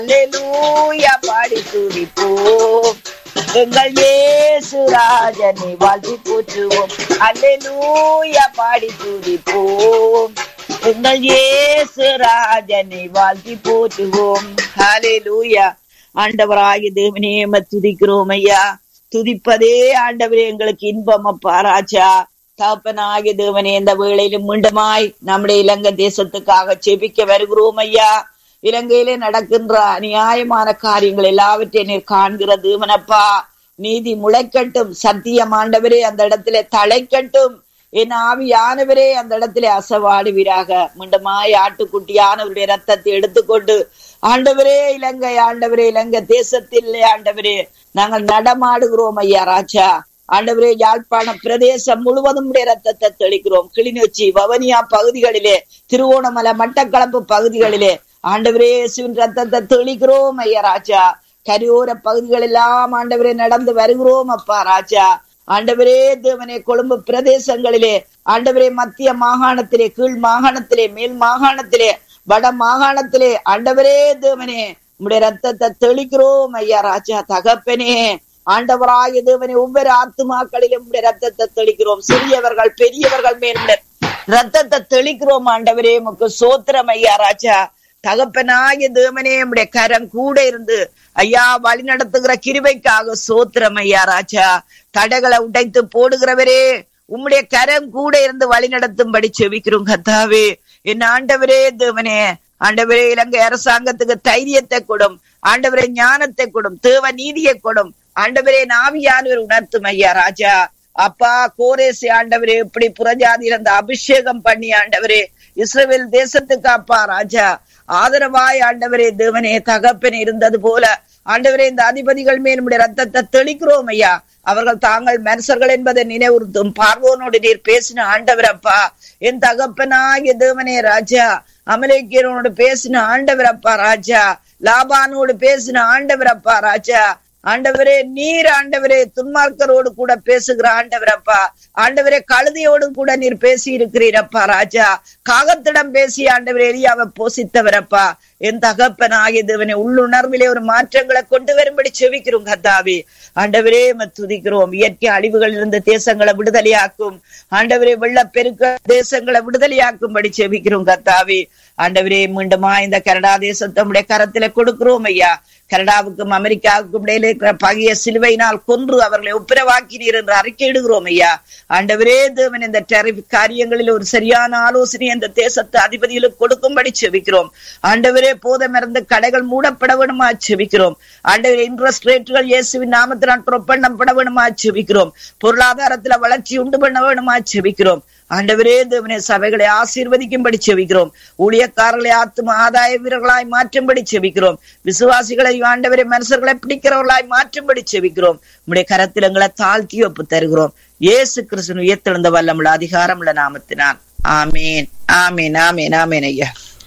அல்லேலூயா பாடி துதிப்போம் எங்கள் இயேசு ராஜனை வாழ்த்தி போற்றுவோம் அல்லேலூயா பாடி துதிப்போம் எங்கள் இயேசு ராஜனை வாழ்த்தி போற்றுவோம் ஹalleluya ஆண்டவராகிய தேவனே உம்மை துதிக்கிறோம் ஐயா துதிப்பதே ஆண்டவரே எங்களுக்கு இன்பம் அப்பா ராஜா தகப்பனாகிய தேவனே இந்த வேளையிலும் மீண்டுமாய் நம்முடைய இலங்கை தேசத்துக்காக செபிக்க வருகிறோம் ஐயா இலங்கையிலே நடக்கின்ற அநியாயமான காரியங்கள் எல்லாவற்றையும் நீர் காண்கிற தேவனப்பா நீதி முளைக்கட்டும் சத்தியம் ஆண்டவரே அந்த இடத்துல தழைக்கட்டும் என் ஆவியானவரே அந்த இடத்துல அசவாடுவீராக மீண்டுமாய் ஆட்டுக்குட்டியானவருடைய ரத்தத்தை எடுத்துக்கொண்டு ஆண்டவரே இலங்கை ஆண்டவரே இலங்கை தேசத்தில் ஆண்டவரே நாங்கள் நடமாடுகிறோம் ஐயா ராஜா ஆண்டவரே யாழ்ப்பாண பிரதேசம் முழுவதும் உடைய ரத்தத்தை தெளிக்கிறோம் கிளிநொச்சி வவனியா பகுதிகளிலே திருவோணமலை மட்டக்களப்பு பகுதிகளிலே ஆண்டவரே இயேசுவின் ரத்தத்தை தெளிக்கிறோம் ஐயா ராஜா கரையோர பகுதிகள் எல்லாம் ஆண்டவரே நடந்து வருகிறோம் அப்பா ராஜா ஆண்டவரே தேவனே கொழும்பு பிரதேசங்களிலே ஆண்டவரே மத்திய மாகாணத்திலே கீழ் மாகாணத்திலே மேல் மாகாணத்திலே வட மாகாணத்திலே ஆண்டவரே தேவனே உம்முடைய ரத்தத்தை தெளிக்கிறோம் ஐயா ராஜா தகப்பனே ஆண்டவராய தேவனே ஒவ்வொரு ஆத்துமாக்களிலும் உம்முடைய ரத்தத்தை தெளிக்கிறோம் சிறியவர்கள் பெரியவர்கள் மேல் உம்முடைய ரத்தத்தை தெளிக்கிறோம் ஆண்டவரே உமக்கு சோத்திரம் ஐயா ராஜா தகப்பனாகிய தேவனே உம்முடைய கரம் கூட இருந்து ஐயா வழி நடத்துகிற கிருபைக்காக சோத்திரம் ஐயா ராஜா தடைகளை உடைத்து போடுகிறவரே உம்முடைய கரம் கூட இருந்து வழி நடத்தும்படி செவிக்கிறோம் கத்தாவே என் ஆண்டவரே தேவனே ஆண்டவரே இலங்கை அரசாங்கத்துக்கு தைரியத்தை கொடும் ஆண்டவரே ஞானத்தை கொடும் தேவ நீதியை கொடும் ஆண்டவரே நாவியானவர் உணர்த்தும் ஐயா ராஜா அப்பா கோரேசி ஆண்டவரே இப்படி புறஜாதியில் அந்த அபிஷேகம் பண்ணி ஆண்டவரே இஸ்ரேல் தேசத்துக்கு அப்பா ராஜா ஆதரவாய் ஆண்டவரே தேவனே தகப்பன் இருந்தது போல ஆண்டவரே இந்த அதிபதிகள் மேல் நம்முடைய ரத்தத்தை தெளிக்கிறோம் ஐயா அவர்கள் தாங்கள் மனுஷர்கள் என்பதை நினைவுறுத்தும் பார்வோனோடு நீர் பேசின ஆண்டவர் அப்பா என் தகப்பனாகிய தேவனே ராஜா அமலேக்கியனோடு பேசின ஆண்டவர் அப்பா ராஜா லாபானோடு பேசின ஆண்டவர் அப்பா ராஜா ஆண்டவரே நீர் ஆண்டவரே துன்மார்க்கரோடு கூட பேசுகிற ஆண்டவரப்பா ஆண்டவரே கழுதையோடு கூட நீர் பேசி இருக்கிறீரப்பா ராஜா காகத்திடம் பேசி ஆண்டவரே எலியாவை போசித்தவரப்பா என் தகப்பன் ஆகியதுவனை உள்ளுணர்விலே ஒரு மாற்றங்களை கொண்டு வரும்படி செவிக்கிறோம் கத்தாவி ஆண்டவரே துதிக்கிறோம் இயற்கை அழிவுகள் இருந்த தேசங்களை விடுதலையாக்கும் ஆண்டவரே வெள்ளப்பெருக்க தேசங்களை விடுதலையாக்கும்படி செவிக்கிறோம் கத்தாவி ஆண்டவரே மீண்டுமா இந்த கனடா தேசத்தமுடைய கரத்துல கொடுக்கிறோம் ஐயா கனடாவுக்கும் அமெரிக்காவுக்கும் இடையில இருக்கிற பகைய சிலுவையினால் கொன்று அவர்களை ஒப்புரவாக்கினீர் என்று அறிக்கையிடுகிறோம் ஐயா ஆண்டவரே தேவன் இந்த டெரிஃப் காரியங்களில் ஒரு சரியான ஆலோசனை இந்த தேசத்து அதிபதிகளுக்கு கொடுக்கும்படி செவிக்கிறோம் ஆண்டவரே போதமிறந்த கடைகள் மூடப்பட வேணுமா செவிக்கிறோம் ஆண்டவரே இன்ட்ரெஸ்ட் ரேட்டுகள் இயேசுவின் நாமத்தினால் பண்ணப்பட வேணுமா செவிக்கிறோம் பொருளாதாரத்துல வளர்ச்சி உண்டு பண்ண வேணுமா செவிக்கிறோம் ஆண்டவரே தேவனே சபைகளை ஆசீர்வதிக்கும்படி செவிக்கிறோம் ஊழியக்காரர்களை ஆத்தும ஆதாய வீரர்களாய் மாற்றும்படி செவிக்கிறோம் விசுவாசிகளை ஆண்டவரை மனுஷர்களை பிடிக்கிறவர்களாய் மாற்றும்படி செவிக்கிறோம் உடைய கரத்தில் எங்களை தாழ்த்தி ஒப்பு தருகிறோம் இயேசு கிறிஸ்துவன் உயர்த்தெழுந்த வல்லமுள்ள அதிகாரமுள்ள நாமத்தினால் ஆமேன் ஆமேன் ஆமேன் ஆமேன் ஐயா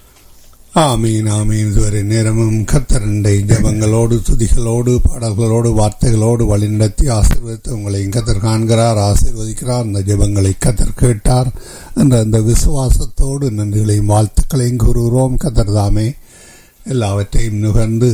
ஆமீன் ஆமீன் இதுவரை நேரமும் கத்தரண்டை ஜபங்களோடு துதிகளோடு பாடல்களோடு வார்த்தைகளோடு வழிநடத்தி ஆசீர்வதித்து உங்களை கத்தர் காண்கிறார் ஆசீர்வதிக்கிறார் அந்த ஜபங்களை கத்தர் கேட்டார் என்ற அந்த விசுவாசத்தோடு நன்றிகளையும் வாழ்த்துக்களையும் கூறுகிறோம் கத்தர் தாமே எல்லாவற்றையும் நுகர்ந்து